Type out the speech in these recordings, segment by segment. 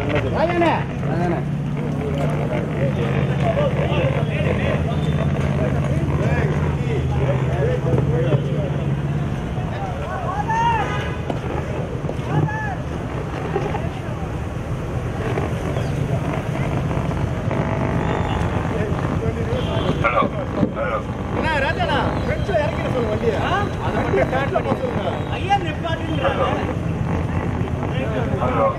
Hello hello hello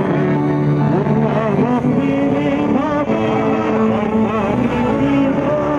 Thank you.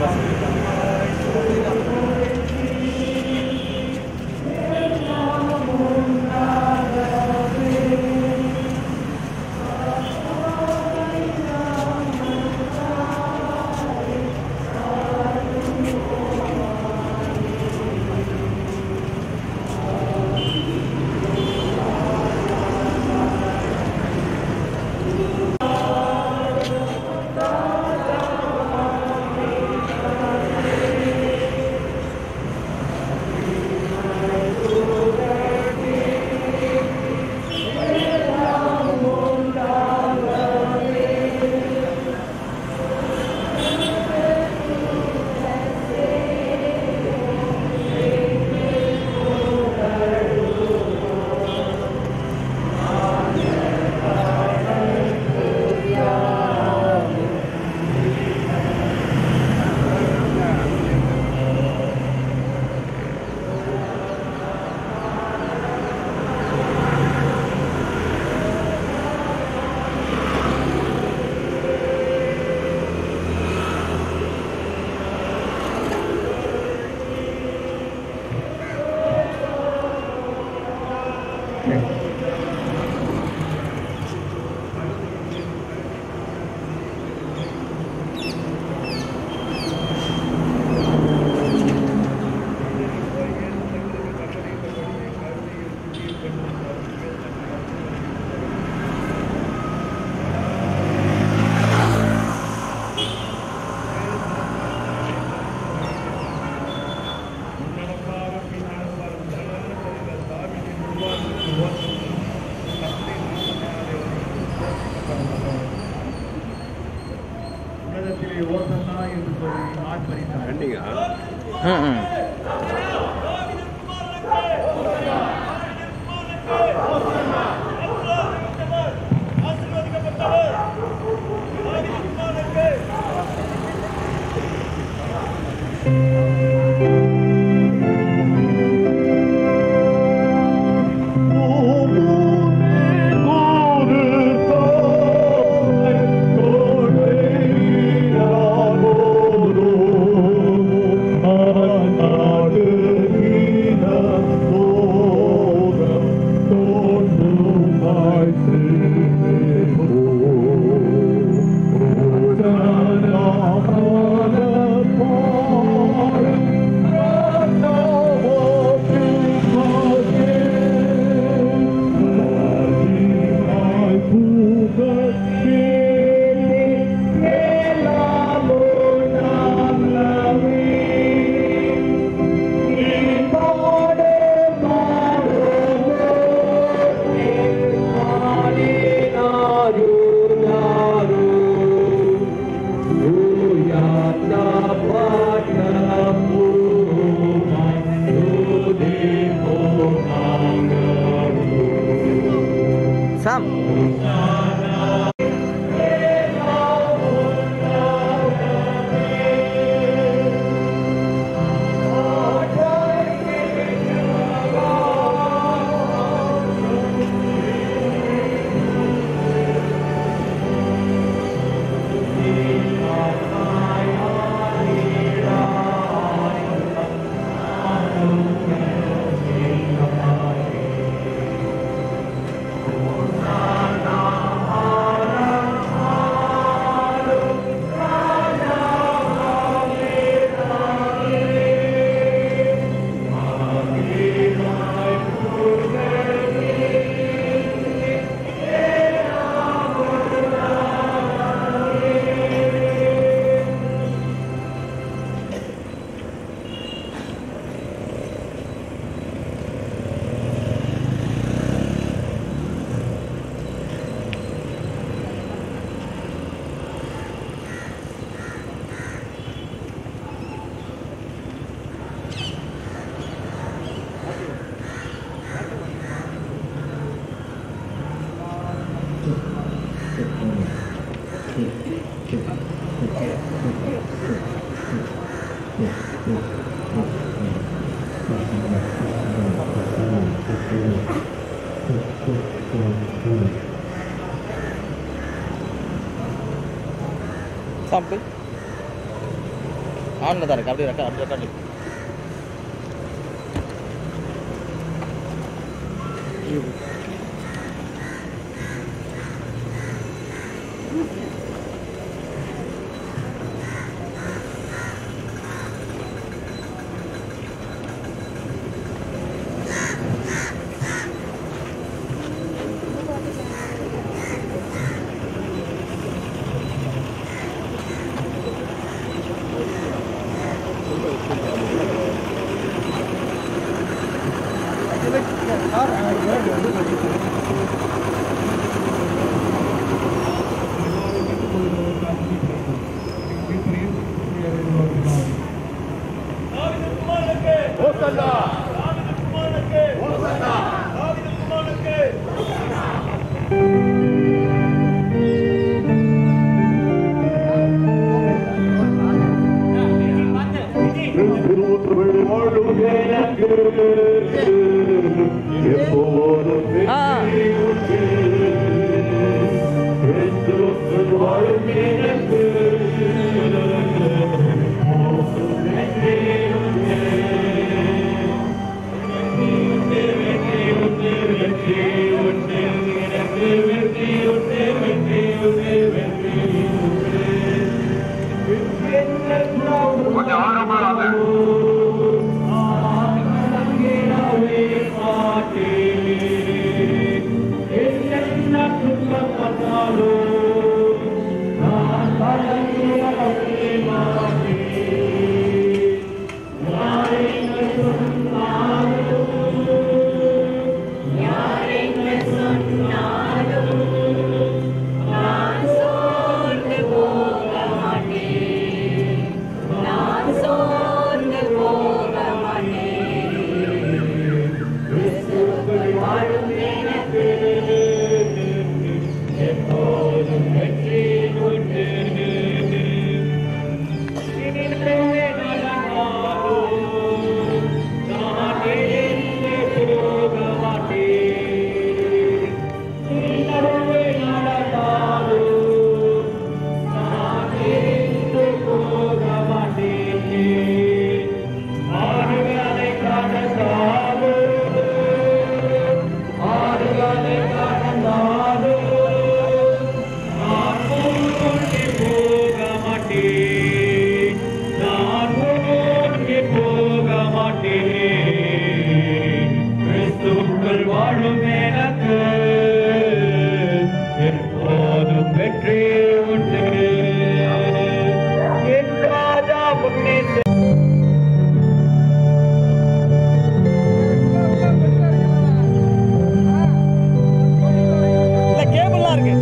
உன்னதத்திலே ஓசன்னா என்று சொல்லி ஆர்ப்பரித்தார் கண்டிங்க ம் ம் சாம் சாப்பிட்டு ஆனில் தான் இருக்கு அப்படியே ரெக்கா அப்படியே ரெக்கார்டு ஆ கொஞ்சம் ஆரம்பம் வாங்க வாழும் எனக்கு எப்போதும் வெற்றி உண்டு என் ராஜா முன்னே இல்லை கேபிள்லாம் இருக்கு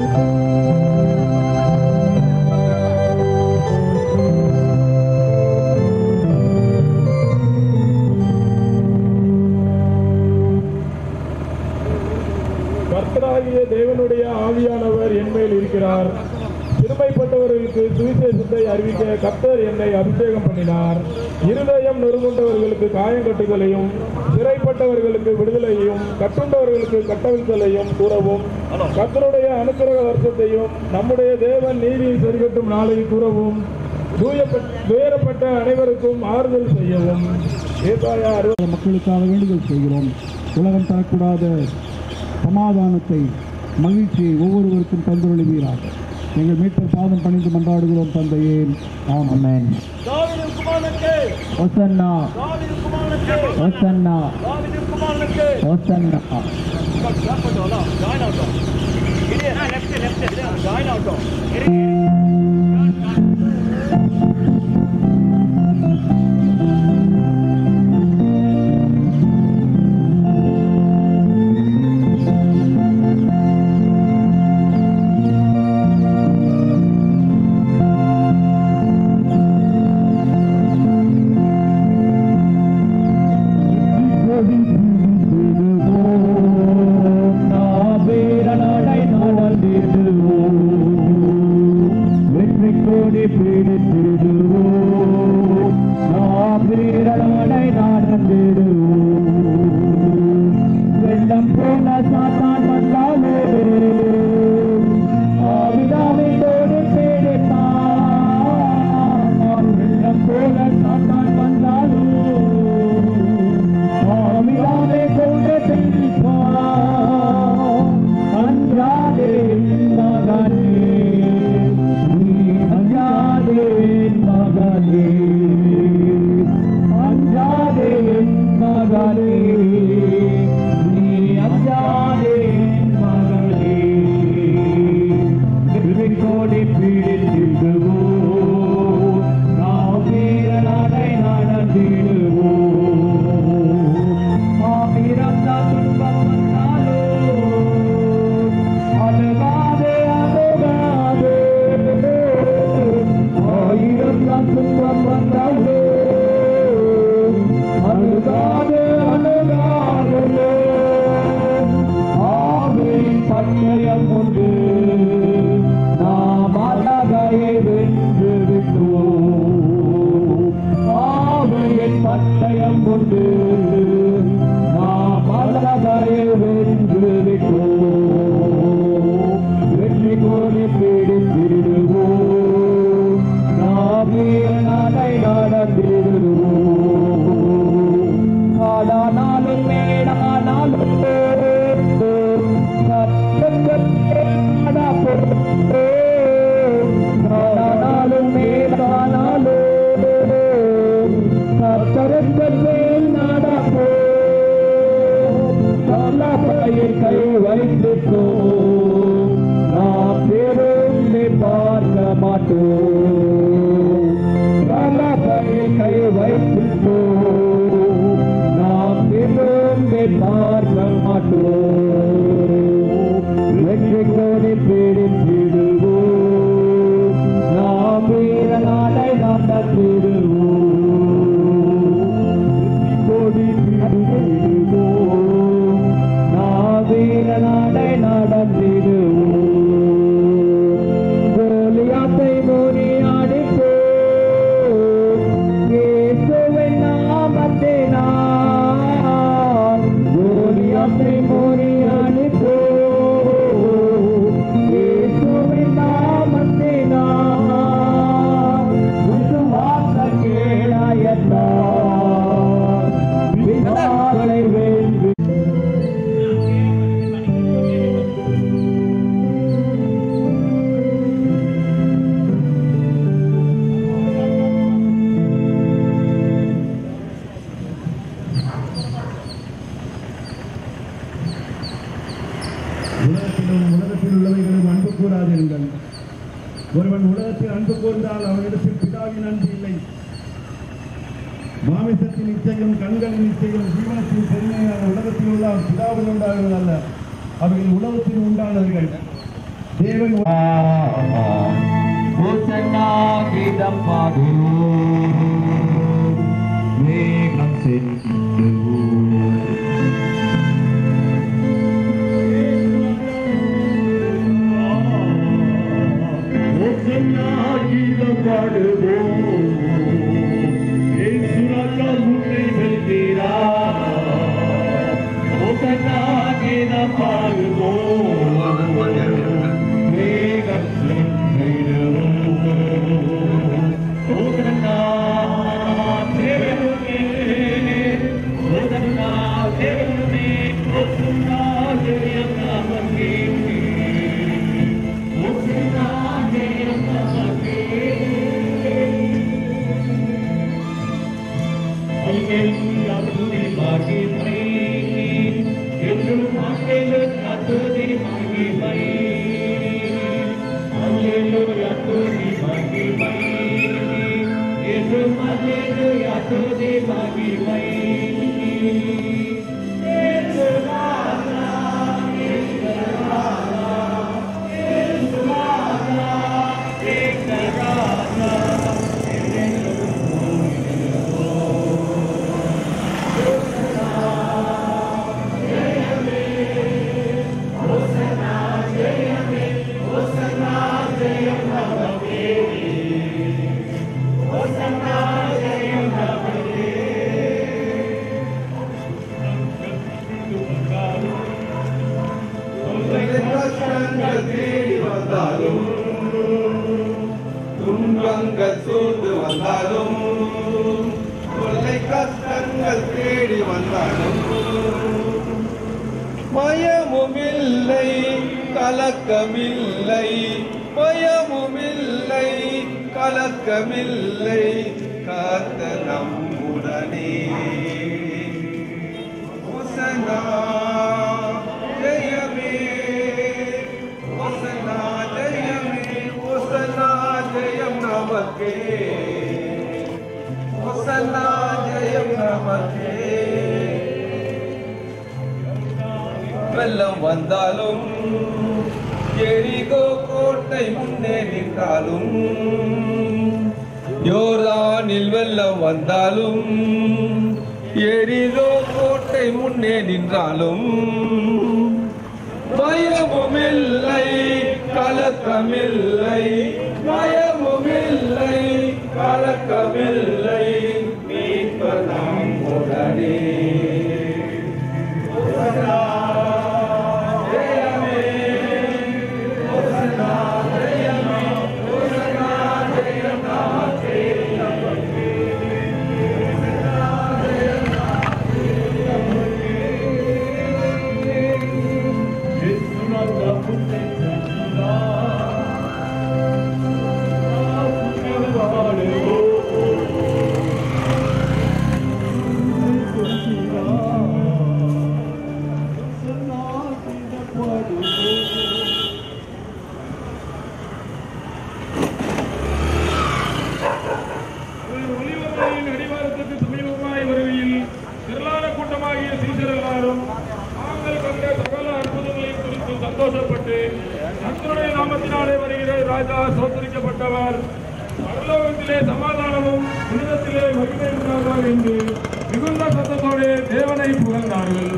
கர்த்தராகிய தேவனுடைய ஆவியானவர் என்மேல் இருக்கிறார் சிறுமைப்பட்டவர்களுக்கு சுவிசேஷத்தை அறிவிக்க கர்த்தர் என்னை அபிஷேகம் பண்ணினார் இருதயம் நொறுங்குண்டவர்களுக்கு காயங்கட்டுதலையும் சிறைப்பட்டவர்களுக்கு விடுதலையும் கட்டுண்டவர்களுக்கு கட்டவிழ்த்தலையும் கூறவும் கர்த்தருடைய அனுக்கிரக வருஷத்தையும் நம்முடைய தேவன் நீதியை சரிகட்டும் நாளை கூறவும் தூயப்பட்ட- துயரப்பட்ட அனைவருக்கும் ஆறுதல் செய்யவும் ஏசாயா அறுபது மக்களுக்காக வேண்டுதல் செய்கிறோம் உலகம் தரக்கூடாத சமாதானத்தை மகிழ்ச்சியை ஒவ்வொருவருக்கும் தந்துருளுவீராக எங்கள் மீட்பர் பாதம் பணிந்து மன்றாடுகிறோம் தந்தையே ஆமென் ஒசன்னா ஒசன்னா ஒசன்னா சாத்தான் வந்தாலும் ஆவியாலே கொண்டு செல்வான் அஞ்சாதே மகனே நீ அஞ்சாதே மகனே அஞ்சாதே மகனே நீ அஞ்சாதே மகனே கோடி பிடித்திடுவோ நாம் வீரநாடை நடந்திடுவோ ஆயிரம் தான் துன்பம் வந்தாலோ அழுகாதே அழுகாதே ஆயிரம் தான் துன்பம் வந்தாலோ அழுகாதே அழுகாதே ஆவின் பட்டயம் உண்டு நாம் அழகையை வென்று விட்டோம் ஆவின் பட்டயம் உண்டு நாம் அழகையை வென்று விட்டோம் வெற்றி கோரி பிடித்திடுவோம் நாம் வீரநாடை நடந்திடுவோம் ஆடானாலும் மேடானாலும் ஆடானாலும் மேடானாலும் கத்தரங்கள் மேல் நடப்போ சொல்லப்பையில் கை வைத்துட்டோ நாம் பெருமை பார்க்க மாட்டோம் சொல்லப்பையில் கை வைத்துட்டோ நாம் பெருமை பார்க்க மாட்டோம் வெற்றி கோடி பிடித்திடுவோம் நாம் வீர நாடை நடத்திடுவோம் கொடி பிடித்திடுவோம் நாம் வீர நாடை நடத்திடுவோம் கோலியாத்தை முறியடிப்போம் இயேசுவின் நாமத்தினால் கோலியாத்தை முறியடிப்போம் இயேசுவின் நாமத்தினால் விசுவாச கேளாயத்தால் விசாரணை வென்று உலகத்திலும் உலகத்தில் உள்ளவைகளும் அன்பு கூறாதிருங்கள் ஒருவன் உலகத்தில் அன்பு கூர்ந்தால் அவனிடத்தில் பிதாவின் அன்பு இல்லை மாமிசத்தின் நிச்சயம் கண்களின் நிச்சயம் ஜீவனத்தின் பெருமையான உலகத்தில் உள்ள பிதாவில் உண்டானது அல்ல அவைகள் உலகத்தில் உண்டானவர்கள் தேவன் கீதம் பாடு மேகம் சென்று பயமுமில்லை கலக்கமில்லை பயமுமில்லை கலக்கமில்லை காத்த நம்முடனே ஒசனா ஜெயமே ஒசனா ஜெயமே ஒசனா ஜெயம் நமக்கே ஒசனா ஜெயம் நமக்கே வெள்ளம் வந்தாலும் எரிகோ கோட்டை முன்னே நின்றாலும் யோர்தானில் வெள்ளம் வந்தாலும் எரிகோ கோட்டை முன்னே நின்றாலும் பயமுமில்லை கலக்கமில்லை பயமுமில்லை கலக்கமில்லை மீட்பர் நாம் உடனே ஒளிவர்களின் அடிவாரத்துக்கு சமீபமாய் வருகையில் திரளான கூட்டமாகிய சீசர் எல்லாரும் தாங்கள் கண்ட சகல அற்புதங்களை குறித்து சந்தோஷப்பட்டு கர்த்தருடைய நாமத்தினாலே வருகிற ராஜா சோதரிக்கப்பட்டவர் பரலோகத்திலே சமாதானமும் புனிதத்திலே மகிமை உண்டாவார் என்று மிகுந்த சத்தத்தோடு தேவனை புகழ்ந்தார்கள்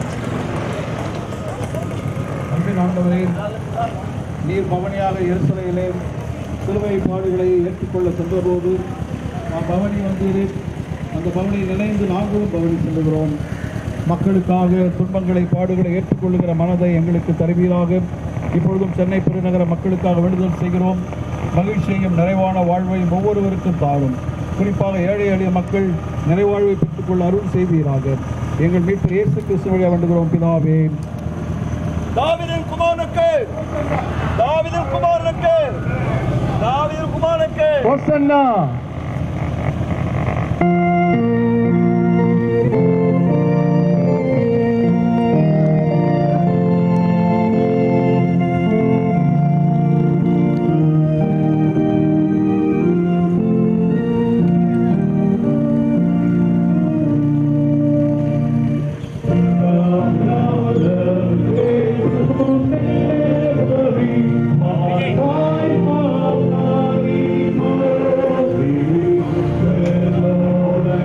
அன்பின் ஆண்டவரே நீர் பவனியாக எருசலையிலே சிலுவை பாடுகளை ஏற்றுக்கொள்ள சென்றபோது நாம் பவனி வந்தீரே அந்த பவனியில் இணைந்து நாங்களும் பவனி செல்லுகிறோம் மக்களுக்காக துன்பங்களை பாடுகளை ஏற்றுக்கொள்ளுகிற மனதை எங்களுக்கு தருவீராக இப்பொழுதும் சென்னை பெருநகர மக்களுக்காக வேண்டுதல் செய்கிறோம் மகிழ்ச்சியையும் நிறைவான வாழ்வையும் ஒவ்வொருவருக்கும் தாரும் குறிப்பாக ஏழை எளிய மக்கள் நிறைவாழ்வை பெற்றுக்கொள்ள அருள் செய்வீராக எங்கள் மீட்பர் இயேசு கிறிஸ்து வழியாக வேண்டுகிறோம் பிதாவே தாவிதின் குமாரனுக்கு தாவிதின் குமாரனுக்கு தாவிதின் குமாரனுக்கு Hosanna! Thank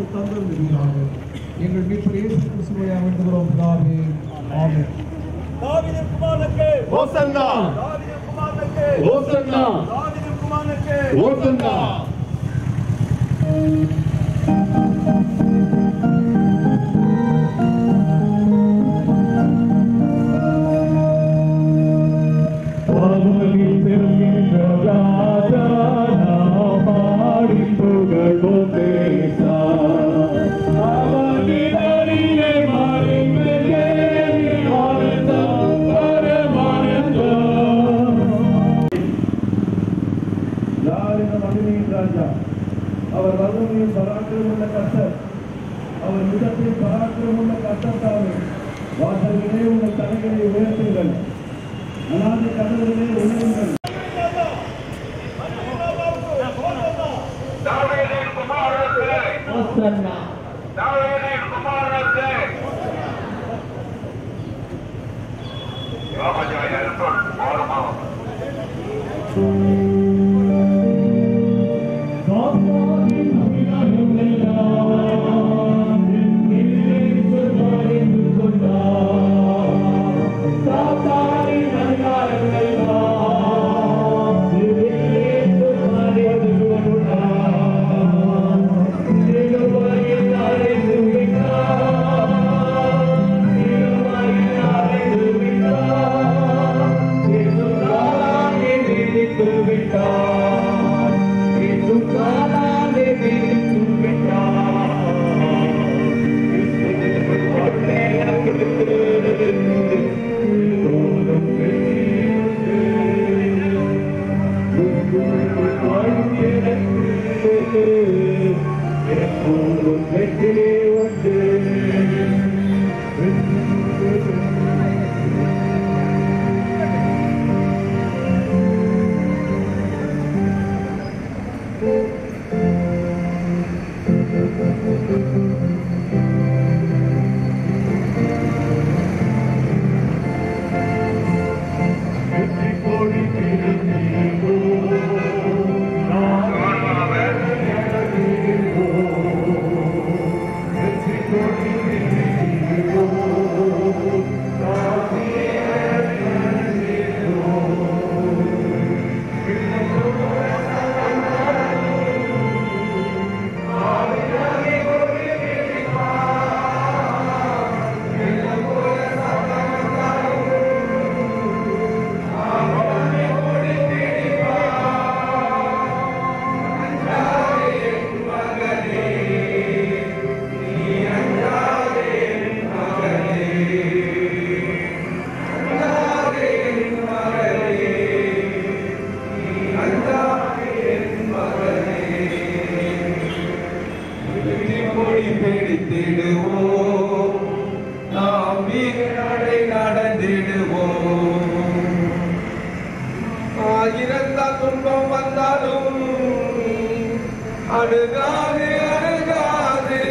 தந்திருந்தீர்களாக எங்கள் மீட்பர் இயேசு கிறிஸ்துவை வேண்டுகிறோம் பிதாவே ஆமென் தாவீதின் குமாரனுக்கு ஹோசன்னா தாவீதின் குமாரனுக்கு ஹோசன்னா தாவீதின் குமாரனுக்கு ஹோசன்னா வானொலியில் பெறுகின்ற ராஜா நாம் பாடி புகழ்வோம் தேசா. அவனின் அடியை மறைந்தே வாழ்ந்தாம் பரமானந்தம். யாரின மகிமையின் ராஜா அவர் வல்லமையின் பராக்கிரமுள்ள கர்த்தர் அவர் யுத்தத்தின் பராக்கிரமுள்ள கர்த்தத்தாவே வாசல்களே உங்கள் தலைகளை உயர்த்துங்கள் அனாதி கதவுகளே உயருங்கள் தாவீதின் குமாரனுக்கு தாவீதின் குமாரனுக்கு ராமஜாய் அரசன் ஓரமாகும் சாத்தானின் அதிகாரமெல்லாம் இயேசு மறைந்து கொண்டார். சாத்தானின் அதிகாரமெல்லாம் இயேசு மறைந்து கொண்டார். சிலுவையில் அறைந்து விட்டார். சிலுவையில் அறைந்து விட்டார். இயேசு தானாகவே விதித்து விட்டார். இயேசு தானாகவே விதித்து விட்டார். எப்போதும் வெற்றி உண்டு வெற்றி கோடி கொடி பிடித்திடுவோம் நாம் வீரடை நடந்திடுவோம் ஆயிரத்தால் துன்பம் வந்தாலும் அணுகாது அணுகாது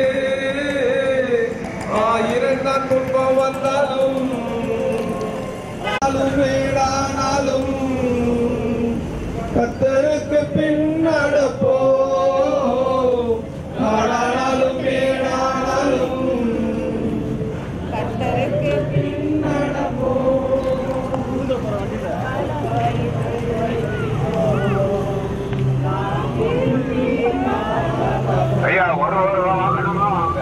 ஆயிரத்தால் துன்பம் வந்தாலும் ஆனாலும் வீடானாலும் கத்தருக்கு பின் நடப்போ நாடானாலும் வீடானாலும் கர்த்தருக்கு ஐயா ஒரு ஒரு வாங்கணுமா வாங்க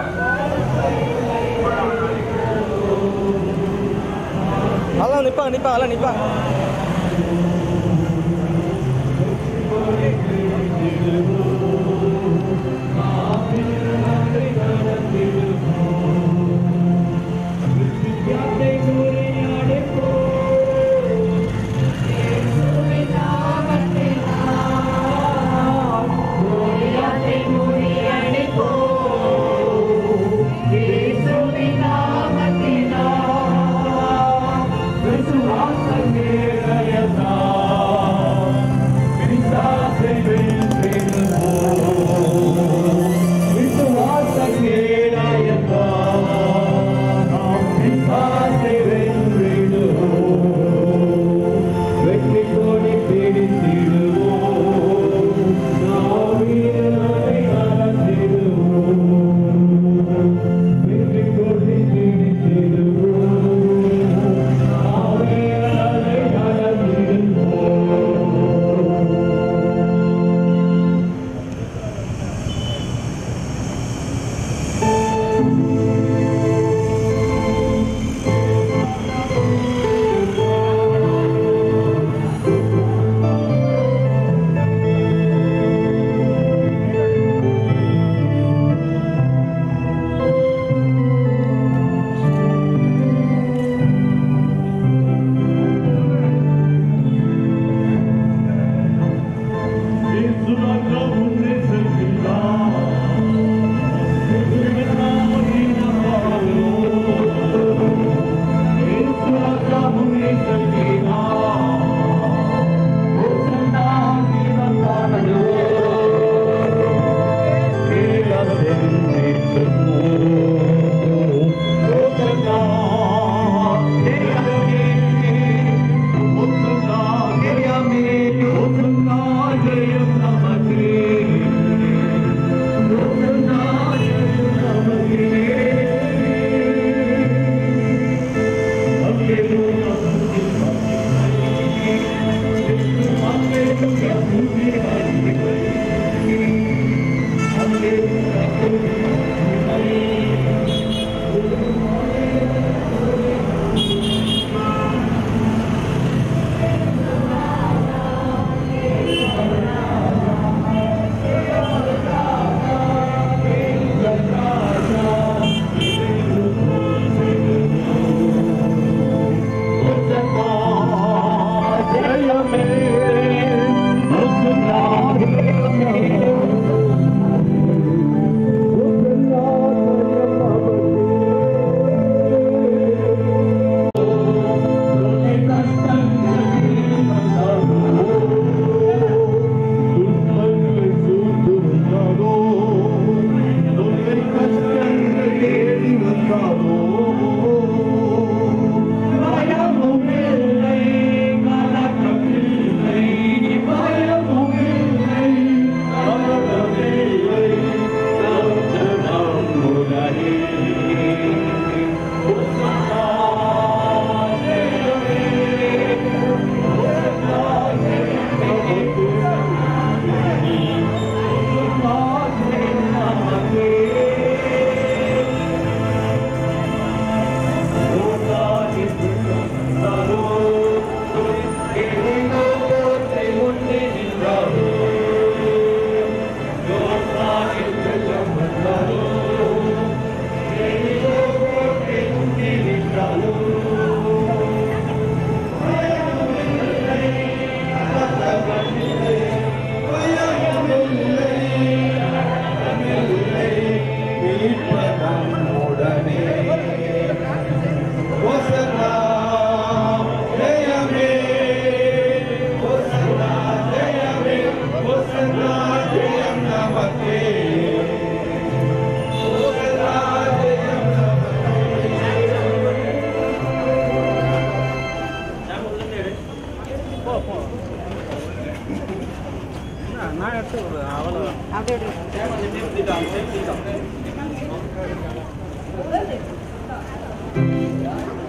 அதெல்லாம் நிப்பாங்க நிப்பாங்க அதெல்லாம் நிப்பாங்க விசுவாசமே நான் எடுத்து ஒரு அவ்வளோ அப்படியே